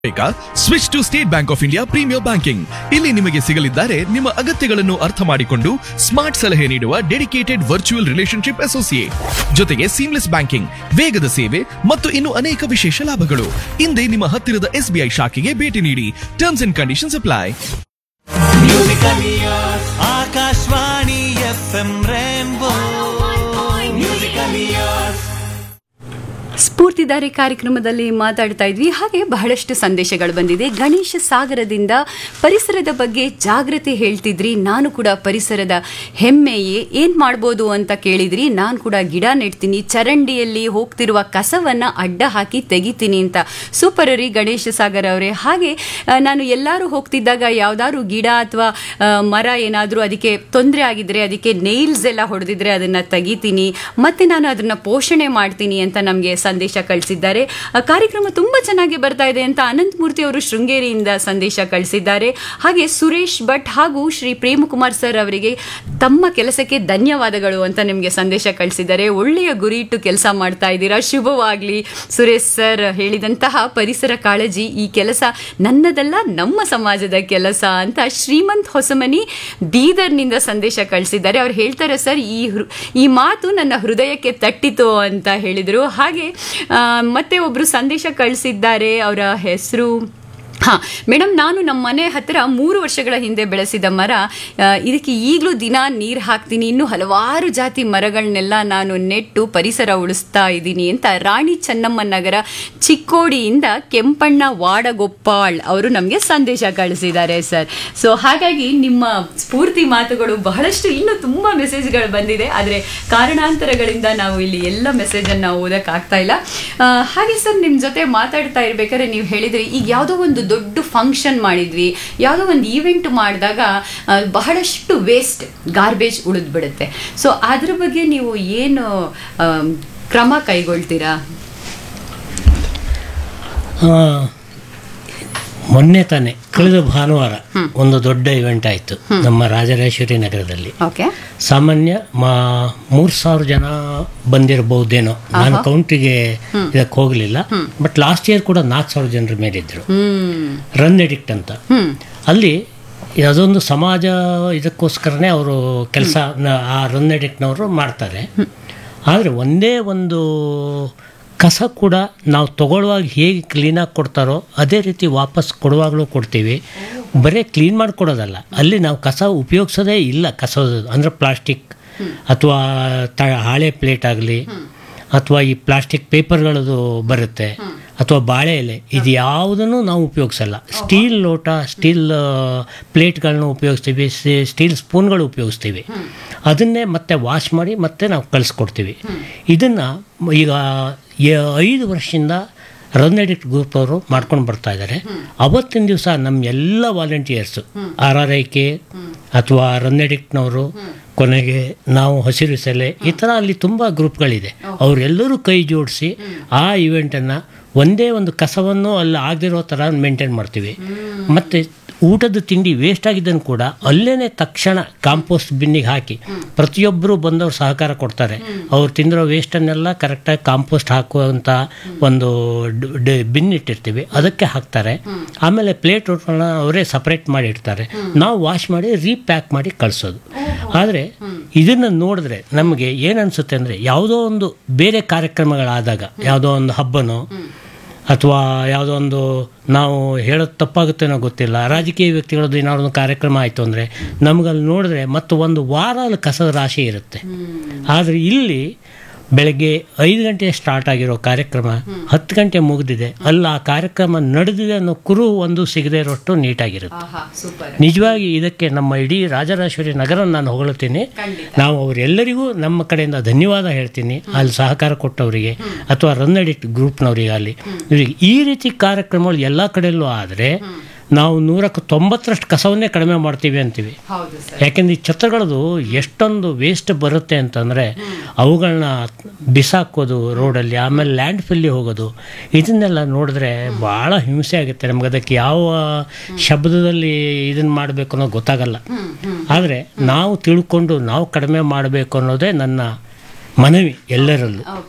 ಬೇಕಾ switch to State Bank of India premier banking ಇಲ್ಲಿ ನಿಮಗೆ ಸಿಗಲಿದ್ದಾರೆ ನಿಮ್ಮ ಅಗತ್ಯಗಳನ್ನು ಅರ್ಥ ಮಾಡಿಕೊಂಡು ಸ್ಮಾರ್ಟ್ ಸಲಹೆ ನೀಡುವ ಡೆಡಿಕೇಟೆಡ್ ವರ್ಚುವಲ್ ರಿಲೇಶನ್ಶಿಪ್ ಅಸೋಸಿಯೇಟ್ ಜೊತೆಗೆ ಸೀಮ್ಲೆಸ್ ಬ್ಯಾಂಕಿಂಗ್ ವೇಗದ ಸೇವೆ ಮತ್ತು ಇನ್ನು ಅನೇಕ ವಿಶೇಷ ಲಾಭಗಳು ಹಿಂದೆ ನಿಮ್ಮ ಹತ್ತಿರದ ಎಸ್ಬಿಐ ಶಾಖೆಗೆ ಭೇಟಿ ನೀಡಿ terms and conditions apply Akashvani F M rainbow musical years ಸ್ಫೂರ್ತಿದಾರಿ ಕಾರ್ಯಕ್ರಮದಲ್ಲಿ ಮಾತಾಡ್ತಾ ಇದ್ವಿ ಹಾಗೆ ಬಹಳಷ್ಟು ಸಂದೇಶಗಳು ಬಂದಿದೆ ಗಣೇಶ ಸಾಗರದಿಂದ ಪರಿಸರದ ಬಗ್ಗೆ ಜಾಗೃತಿ ಹೇಳ್ತಿದ್ರಿ ನಾನು ಕೂಡ ಪರಿಸರದ ಹೆಮ್ಮೆಯೇ ಏನ್ ಮಾಡ್ಬೋದು ಅಂತ ಕೇಳಿದ್ರಿ ನಾನು ಕೂಡ ಗಿಡ ನೆಡ್ತೀನಿ ಚರಂಡಿಯಲ್ಲಿ ಹೋಗ್ತಿರುವ ಕಸವನ್ನ ಅಡ್ಡ ಹಾಕಿ ತೆಗಿತೀನಿ ಅಂತ ಸೂಪರ್ ರೀ ಗಣೇಶ ಸಾಗರ್ ಅವರೇ ಹಾಗೆ ಆ, ನಾನು ಎಲ್ಲರೂ ಹೋಗ್ತಿದ್ದಾಗ ಯಾವ್ದಾದ್ರು ಗಿಡ ಅಥವಾ ಮರ ಏನಾದರೂ ಅದಕ್ಕೆ ತೊಂದರೆ ಆಗಿದ್ರೆ ಅದಕ್ಕೆ ನೇಲ್ಸ್ ಎಲ್ಲ ಹೊಡೆದಿದ್ರೆ ಅದನ್ನ ತೆಗಿತೀನಿ ಮತ್ತೆ ನಾನು ಅದನ್ನ ಪೋಷಣೆ ಮಾಡ್ತೀನಿ ಅಂತ ನಮಗೆ ಸಂದೇಶ ಕಳಿಸಿದ್ದಾರೆ ಆ, ಕಾರ್ಯಕ್ರಮ ತುಂಬಾ ಚೆನ್ನಾಗಿ ಬರ್ತಾ ಇದೆ ಅಂತ ಅನಂತ್ ಮೂರ್ತಿ ಅವರು ಶೃಂಗೇರಿಯಿಂದ ಸಂದೇಶ ಕಳಿಸಿದ್ದಾರೆ ಹಾಗೆ ಸುರೇಶ್ ಭಟ್ ಹಾಗೂ ಶ್ರೀ ಪ್ರೇಮಕುಮಾರ್ ಸರ್ ಅವರಿಗೆ ತಮ್ಮ ಕೆಲಸಕ್ಕೆ ಧನ್ಯವಾದಗಳು ಅಂತ ನಿಮಗೆ ಸಂದೇಶ ಕಳಿಸಿದ್ದಾರೆ ಒಳ್ಳೆಯ ಗುರಿ ಇಟ್ಟು ಕೆಲಸ ಮಾಡ್ತಾ ಇದ್ದೀರಾ ಶುಭವಾಗ್ಲಿ ಸುರೇಶ್ ಸರ್ ಹೇಳಿದಂತಹ ಪರಿಸರ ಕಾಳಜಿ ಈ ಕೆಲಸ ನನ್ನದಲ್ಲ ನಮ್ಮ ಸಮಾಜದ ಕೆಲಸ ಅಂತ ಶ್ರೀಮಂತ್ ಹೊಸಮನಿ ಬೀದರ್ನಿಂದ ಸಂದೇಶ ಕಳಿಸಿದ್ದಾರೆ ಅವ್ರು ಹೇಳ್ತಾರೆ ಸರ್ ಈ ಹೃ- ಈ ಮಾತು ನನ್ನ ಹೃದಯಕ್ಕೆ ತಟ್ಟಿತು ಅಂತ ಹೇಳಿದರು ಹಾಗೆ ಆ, ಮತ್ತೆ ಒಬ್ರು ಸಂದೇಶ ಕಳಿಸಿದ್ದಾರೆ ಅವರ ಹೆಸರು ಹಾ ಮೇಡಮ್ ನಾನು ನಮ್ಮ ಮನೆ ಹತ್ತಿರ ಮೂರು ವರ್ಷಗಳ ಹಿಂದೆ ಬೆಳೆಸಿದ ಮರ ಆ, ಇದಕ್ಕೆ ಈಗಲೂ ದಿನ ನೀರು ಹಾಕ್ತೀನಿ ಇನ್ನು ಹಲವಾರು ಜಾತಿ ಮರಗಳನ್ನೆಲ್ಲ ನಾನು ನೆಟ್ಟು ಪರಿಸರ ಉಳಿಸ್ತಾ ಇದ್ದೀನಿ ಅಂತ ರಾಣಿ ಚೆನ್ನಮ್ಮ ನಗರ ಚಿಕ್ಕೋಡಿಯಿಂದ ಕೆಂಪಣ್ಣ ವಾಡಗೊಪ್ಪಾಳ್ ಅವರು ನಮಗೆ ಸಂದೇಶ ಕಳಿಸಿದ್ದಾರೆ ಸರ್ ಸೊ ಹಾಗಾಗಿ ನಿಮ್ಮ ಸ್ಫೂರ್ತಿ ಮಾತುಗಳು ಬಹಳಷ್ಟು ಇನ್ನೂ ತುಂಬ ಮೆಸೇಜ್ಗಳು ಬಂದಿದೆ ಆದರೆ ಕಾರಣಾಂತರಗಳಿಂದ ನಾವು ಇಲ್ಲಿ ಎಲ್ಲ ಮೆಸೇಜನ್ನು ಓದೋಕ್ಕಾಗ್ತಾ ಇಲ್ಲ ಆ, ಹಾಗೆ ಸರ್ ನಿಮ್ಮ ಜೊತೆ ಮಾತಾಡ್ತಾ ಇರ್ಬೇಕಾದ್ರೆ ನೀವು ಹೇಳಿದ್ರಿ ಈಗ ಯಾವುದೋ ಒಂದು ದೊಡ್ಡ ಫಂಕ್ಷನ್ ಮಾಡಿದ್ವಿ ಯಾವುದೋ ಒಂದು ಈವೆಂಟ್ ಮಾಡಿದಾಗ ಆ, ಬಹಳಷ್ಟು ವೇಸ್ಟ್ ಗಾರ್ಬೇಜ್ ಉಳಿದ್ಬಿಡುತ್ತೆ ಸೊ ಅದ್ರ ಬಗ್ಗೆ ನೀವು ಏನು ಆ, ಕ್ರಮ ಕೈಗೊಳ್ತೀರಾ ಆ, ಮೊನ್ನೆ ತಾನೆ ಕಳೆದ ಭಾನುವಾರ ಒಂದು ದೊಡ್ಡ ಇವೆಂಟ್ ಆಯಿತು ನಮ್ಮ ರಾಜರಾಜೇಶ್ವರಿ ನಗರದಲ್ಲಿ ಓಕೆ ಸಾಮಾನ್ಯ ಮಾ ಮೂರು ಸಾವಿರ ಜನ ಬಂದಿರಬಹುದೇನೋ ನಾನು ಕೌಂಟಿಗೆ ಇದಕ್ಕೆ ಹೋಗಲಿಲ್ಲ ಬಟ್ ಲಾಸ್ಟ್ ಇಯರ್ ಕೂಡ ನಾಲ್ಕು ಸಾವಿರ ಜನರ ಮೇಲಿದ್ದರು ಹ್ಮ್ ರನ್ ಎಡಿಕ್ಟ್ ಅಂತ ಅಲ್ಲಿ ಅದೊಂದು ಸಮಾಜ ಇದಕ್ಕೋಸ್ಕರನೇ ಅವರು ಕೆಲಸ ಆ ರನ್ ಎಡಿಕ್ಟ್ನವರು ಮಾಡ್ತಾರೆ ಆದರೆ ಒಂದೇ ಒಂದು ಕಸ ಕೂಡ ನಾವು ತಗೊಳ್ಳುವಾಗ ಹೇಗೆ ಕ್ಲೀನಾಗಿ ಕೊಡ್ತಾರೋ ಅದೇ ರೀತಿ ವಾಪಸ್ ಕೊಡುವಾಗಲೂ ಕೊಡ್ತೀವಿ ಬರೀ ಕ್ಲೀನ್ ಮಾಡಿ ಕೊಡೋದಲ್ಲ ಅಲ್ಲಿ ನಾವು ಕಸ ಉಪಯೋಗಿಸೋದೇ ಇಲ್ಲ ಕಸ ಅಂದರೆ ಪ್ಲಾಸ್ಟಿಕ್ ಅಥವಾ ತ ಹಾಳೆ ಪ್ಲೇಟ್ ಆಗಲಿ ಅಥವಾ ಈ ಪ್ಲಾಸ್ಟಿಕ್ ಪೇಪರ್ಗಳದು ಬರುತ್ತೆ ಅಥವಾ ಬಾಳೆ ಎಲೆ ಇದು ಯಾವುದನ್ನು ನಾವು ಉಪಯೋಗಿಸಲ್ಲ ಸ್ಟೀಲ್ ಲೋಟ ಸ್ಟೀಲ್ ಪ್ಲೇಟ್ಗಳನ್ನ ಉಪಯೋಗಿಸ್ತೀವಿ ಸಿ- ಸ್ಟೀಲ್ ಸ್ಪೂನ್ಗಳು ಉಪಯೋಗಿಸ್ತೀವಿ ಅದನ್ನೇ ಮತ್ತೆ ವಾಶ್ ಮಾಡಿ ಮತ್ತೆ ನಾವು ಕಳಿಸ್ಕೊಡ್ತೀವಿ ಇದನ್ನು ಈಗ ಯ- ಐದು ವರ್ಷದಿಂದ ರನ್ ಎಡಿಕ್ಟ್ ಗ್ರೂಪ್ ಅವರು ಮಾಡ್ಕೊಂಡು ಬರ್ತಾ ಇದ್ದಾರೆ ಅವತ್ತಿನ ದಿವಸ ನಮ್ಮ ಎಲ್ಲ volunteers R R I K ಅಥವಾ ರನ್ ಎಡಿಕ್ಟ್ನವರು ಕೊನೆಗೆ ನಾವು ಹಸಿರು ಸೆಲೆ ಈ ಥರ ಅಲ್ಲಿ ತುಂಬ ಗ್ರೂಪ್ಗಳಿದೆ ಅವರೆಲ್ಲರೂ ಕೈ ಜೋಡಿಸಿ ಆ ಇವೆಂಟನ್ನು ಒಂದೇ ಒಂದು ಕಸವನ್ನು ಅಲ್ಲಿ ಆಗದಿರೋ ಥರ ಮೇಂಟೈನ್ ಮಾಡ್ತೀವಿ ಮತ್ತು ಊಟದ ತಿಂಡಿ ವೇಸ್ಟ್ ಆಗಿದ್ದನ್ನು ಕೂಡ ಅಲ್ಲೇ ತಕ್ಷಣ ಕಾಂಪೋಸ್ಟ್ ಬಿನ್ನಿಗೆ ಹಾಕಿ ಪ್ರತಿಯೊಬ್ಬರು ಬಂದವರು ಸಹಕಾರ ಕೊಡ್ತಾರೆ ಅವ್ರು ತಿಂದಿರೋ ವೇಸ್ಟನ್ನೆಲ್ಲ ಕರೆಕ್ಟಾಗಿ ಕಾಂಪೋಸ್ಟ್ ಹಾಕುವಂಥ ಒಂದು ಡ್- ಡ್- ಬಿನ್ ಇಟ್ಟಿರ್ತೀವಿ ಅದಕ್ಕೆ ಹಾಕ್ತಾರೆ ಆಮೇಲೆ ಪ್ಲೇಟ್ ಊಟಗಳನ್ನ ಅವರೇ ಸಪ್ರೇಟ್ ಮಾಡಿ ಇಡ್ತಾರೆ ನಾವು ವಾಶ್ ಮಾಡಿ ರೀಪ್ಯಾಕ್ ಮಾಡಿ ಕಳಿಸೋದು ಆದರೆ ಇದನ್ನು ನೋಡಿದ್ರೆ ನಮಗೆ ಏನನ್ಸುತ್ತೆ ಅಂದರೆ ಯಾವುದೋ ಒಂದು ಬೇರೆ ಕಾರ್ಯಕ್ರಮಗಳಾದಾಗ ಯಾವುದೋ ಒಂದು ಹಬ್ಬನೋ ಅಥವಾ ಯಾವುದೋ ಒಂದು ನಾವು ಹೇಳೋದು ತಪ್ಪಾಗುತ್ತೇನೋ ಗೊತ್ತಿಲ್ಲ ರಾಜಕೀಯ ವ್ಯಕ್ತಿಗಳದ್ದು ಏನಾದ್ರು ಒಂದು ಕಾರ್ಯಕ್ರಮ ಆಯಿತು ಅಂದರೆ ನಮಗಲ್ಲಿ ನೋಡಿದ್ರೆ ಮತ್ತು ಒಂದು ವಾರ ಅಲ್ಲಿ ಕಸದ ರಾಶಿ ಇರುತ್ತೆ ಆದರೆ ಇಲ್ಲಿ ಬೆಳಗ್ಗೆ ಐದು ಗಂಟೆ ಸ್ಟಾರ್ಟ್ ಆಗಿರೋ ಕಾರ್ಯಕ್ರಮ ಹತ್ತು ಗಂಟೆ ಮುಗಿದಿದೆ ಅಲ್ಲಿ ಆ ಕಾರ್ಯಕ್ರಮ ನಡೆದಿದೆ ಅನ್ನೋ ಕುರು ಒಂದು ಸಿಗದೇ ಇರೋಷ್ಟು ನೀಟಾಗಿರುತ್ತೆ ಆಹಾ ಸೂಪರ್ ನಿಜವಾಗಿ ಇದಕ್ಕೆ ನಮ್ಮ ಇಡೀ ರಾಜರಾಜೇಶ್ವರಿ ನಗರ ನಾನು ಹೊಗಳುತ್ತೀನಿ ನಾವು ಅವರೆಲ್ಲರಿಗೂ ನಮ್ಮ ಕಡೆಯಿಂದ ಧನ್ಯವಾದ ಹೇಳ್ತೀನಿ ಅಲ್ಲಿ ಸಹಕಾರ ಕೊಟ್ಟವರಿಗೆ ಅಥವಾ ರನ್ ಎಡಿಟ್ ಗ್ರೂಪ್ನವರಿಗೆ ಅಲ್ಲಿ ಇವರಿಗೆ ಈ ರೀತಿ ಕಾರ್ಯಕ್ರಮಗಳು ಎಲ್ಲ ಕಡೆಯಲ್ಲೂ ಆದರೆ ನಾವು ನೂರಕ್ಕೆ ತೊಂಬತ್ತರಷ್ಟು ಕಸವನ್ನೇ ಕಡಿಮೆ ಮಾಡ್ತೀವಿ ಅಂತೀವಿ ಹೌದು ಸರ್ ಯಾಕೆಂದ್ರೆ ಈ ಛತ್ರಗಳದು ಎಷ್ಟೊಂದು ವೇಸ್ಟ್ ಬರುತ್ತೆ ಅಂತಂದರೆ ಅವುಗಳನ್ನ ಬಿಸಾಕೋದು ರೋಡಲ್ಲಿ ಆಮೇಲೆ ಲ್ಯಾಂಡ್ ಫಿಲ್ಲಿ ಹೋಗೋದು ಇದನ್ನೆಲ್ಲ ನೋಡಿದ್ರೆ ಭಾಳ ಹಿಂಸೆ ಆಗುತ್ತೆ ನಮ್ಗೆ ಅದಕ್ಕೆ ಯಾವ ಶಬ್ದದಲ್ಲಿ ಇದನ್ನು ಮಾಡಬೇಕು ಅನ್ನೋದು ಗೊತ್ತಾಗಲ್ಲ ಆದರೆ ನಾವು ತಿಳ್ಕೊಂಡು ನಾವು ಕಡಿಮೆ ಮಾಡಬೇಕು ಅನ್ನೋದೇ ನನ್ನ ಮನವಿ ಎಲ್ಲರಲ್ಲೂ ಓಕೆ